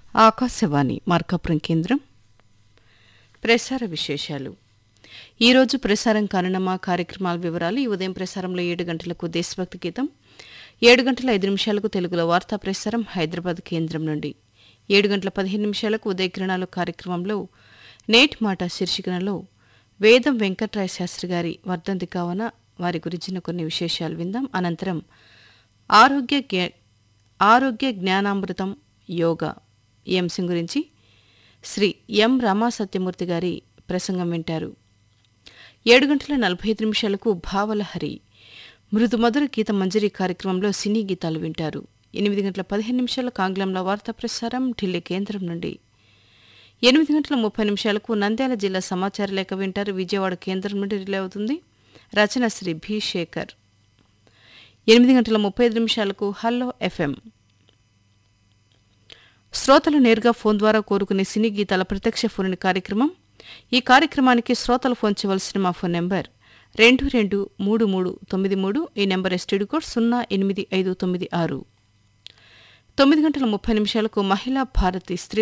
ఆకాశవాణి మార్కాపురం కేంద్రం ప్రసార విశేషాలు ఈరోజు ప్రసారం కానున్న మా కార్యక్రమాల వివరాలు ఈ ఉదయం ప్రసారంలో ఏడు గంటలకు దేశభక్తి గీతం ఏడు గంటల ఐదు నిమిషాలకు తెలుగులో వార్తా ప్రసారం హైదరాబాద్ కేంద్రం నుండి ఏడు గంటల పదిహేను నిమిషాలకు ఉదయకిరణాలు కార్యక్రమంలో నేటి మాట శీర్షికనలో వేదం వెంకట్రాయ శాస్త్రి గారి వర్ధంతి కావున వారి గురించిన కొన్ని విశేషాలు విందాం అనంతరం ఆరోగ్య జ్ఞా- ఆరోగ్య జ్ఞానామృతం యోగా ఈ అంశం గురించి శ్రీ ఎం రమా సత్యమూర్తి గారి ప్రసంగం వింటారు ఏడు గంటల నలభై ఐదు నిమిషాలకు భావలహరి మృదు మధుర గీత మంజరి కార్యక్రమంలో సినీ గీతాలు వింటారు ఎనిమిది గంటల పదిహేను నిమిషాలకు ఆంగ్లంలో వార్తా ప్రసారం ఢిల్లీ కేంద్రం నుండి ఎనిమిది గంటల ముప్పై నిమిషాలకు నంద్యాల జిల్లా సమాచార లేఖ వింటారు విజయవాడ కేంద్రం నుండి రిలే అవుతుంది రచన శ్రీ భి శేఖర్ ఎనిమిది గంటల ముప్పై ఐదు నిమిషాలకు హల్లో ఎఫ్ఎం శ్రోతలు నేరుగా ఫోన్ ద్వారా కోరుకునే సినీ గీతాల ప్రత్యక్ష ఫోన్ కార్యక్రమం ఈ కార్యక్రమానికి శ్రోతలు ఫోన్ చేయవలసిన మా ఫోన్ నెంబర్ రెండు రెండు మూడు మూడు తొమ్మిది మూడు ఈ నెంబర్ ఎస్టీడీ కోడ్ సున్నా ఎనిమిది ఐదు తొమ్మిది ఆరు తొమ్మిది గంటల ముప్పై నిమిషాలకు మహిళా భారతి స్త్రీ